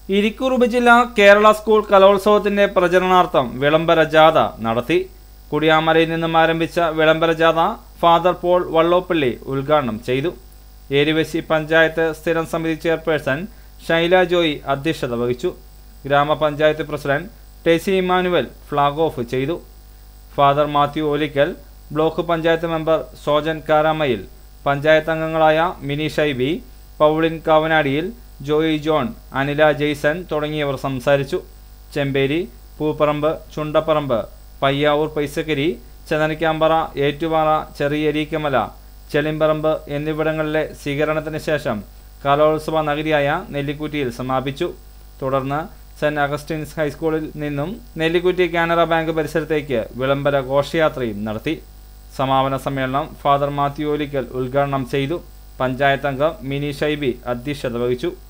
ഇരിക്കൂർ ഉപജില്ല കേരള സ്കൂൾ കലോത്സവത്തിന്റെ പ്രചരണാർത്ഥം വിളംബര ജാഥ നടത്തി കുടിയാമലയിൽ നിന്നും ആരംഭിച്ച വിളംബര ജാഥ ഫാദർ പോൾ വള്ളോപ്പള്ളി ഉദ്ഘാടനം ചെയ്തു ഏരുവശി പഞ്ചായത്ത് സ്ഥിരം സമിതി ചെയർപേഴ്സൺ ഷൈല ജോയി അധ്യക്ഷത വഹിച്ചു ഗ്രാമപഞ്ചായത്ത് president Tessy Emmanuel flag off ചെയ്തു father Mathew Olickal block panchayat member Sojan കാരാമയിൽ പഞ്ചായത്ത് അംഗങ്ങളായ മിനി ഷൈബി പൗളിൻ കാവനാടിയിൽ ജോയി ജോൺ അനില ജെയ്സൺ തുടങ്ങിയവർ സംസാരിച്ചു ചെമ്പേരി പൂപ്പറമ്പ് ചുണ്ടപ്പറമ്പ് പയ്യാവൂർ പൈസക്കരി ചെന്നനിക്കാമ്പറ ഏറ്റുപാറ ചെറിയരീക്കമല ചെളിമ്പറമ്പ് എന്നിവിടങ്ങളിലെ സ്വീകരണത്തിന് ശേഷം കലോത്സവ നഗരിയായ നെല്ലിക്കുറ്റിയിൽ സമാപിച്ചു തുടർന്ന് സെന്റ് അഗസ്റ്റിൻസ് ഹൈസ്കൂളിൽ നിന്നും നെല്ലിക്കുറ്റി കാനറ ബാങ്ക് പരിസരത്തേക്ക് വിളംബര ഘോഷയാത്രയും നടത്തി സമാപന സമ്മേളനം ഫാദർ മാത്യു ഒലിക്കൽ ഉദ്ഘാടനം ചെയ്തു പഞ്ചായത്ത് അംഗം മിനി ഷൈബി അധ്യക്ഷത വഹിച്ചു